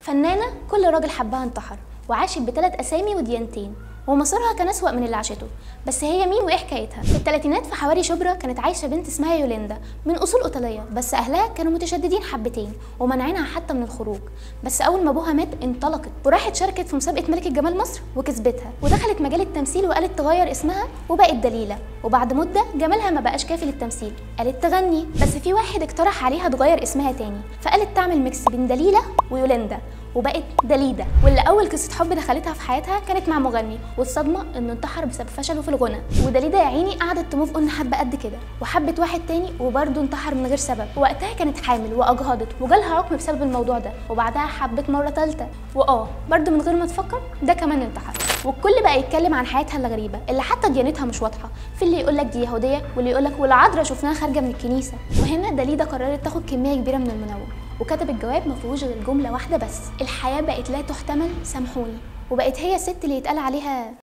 فنانة كل راجل حبها انتحر وعاشت بثلاث أسامي وديانتين ومصيرها كان أسوأ من اللي عاشته بس هي مين وإيه حكايتها؟ في الثلاثينات في حواري شبرا كانت عايشة بنت اسمها يوليندا من أصول إيطالية بس أهلها كانوا متشددين حبتين ومنعينها حتى من الخروج بس أول ما أبوها مات انطلقت وراحت شاركت في مسابقة ملكة جمال مصر وكسبتها ودخلت مجال التمثيل وقالت تغير اسمها وبقت دليلة وبعد مدة جمالها ما بقاش كافي للتمثيل قالت تغني بس في واحد اقترح عليها تغير اسمها تاني فقالت تعمل ميكس بين دليلة ويوليندا وبقت دليدا واللي اول قصه حب دخلتها في حياتها كانت مع مغني والصدمه انه انتحر بسبب فشله في الغنى ودليدا يا عيني قعدت تموف ان حبه قد كده وحبت واحد تاني وبرضه انتحر من غير سبب وقتها كانت حامل واجهضت وجالها عقم بسبب الموضوع ده وبعدها حبت مره ثالثه واه برضه من غير ما تفكر ده كمان انتحر والكل بقى يتكلم عن حياتها الغريبه اللي حتى ديانتها مش واضحه في اللي يقول لك دي يهوديه واللي يقول لك والعذراء شفناها خارجه من الكنيسه وهنا دليدا قررت تاخد كميه كبيره من المنوم وكتب الجواب ما فيهوش غير جمله واحده بس الحياه بقت لا تحتمل سامحوني وبقت هي الست اللي يتقال عليها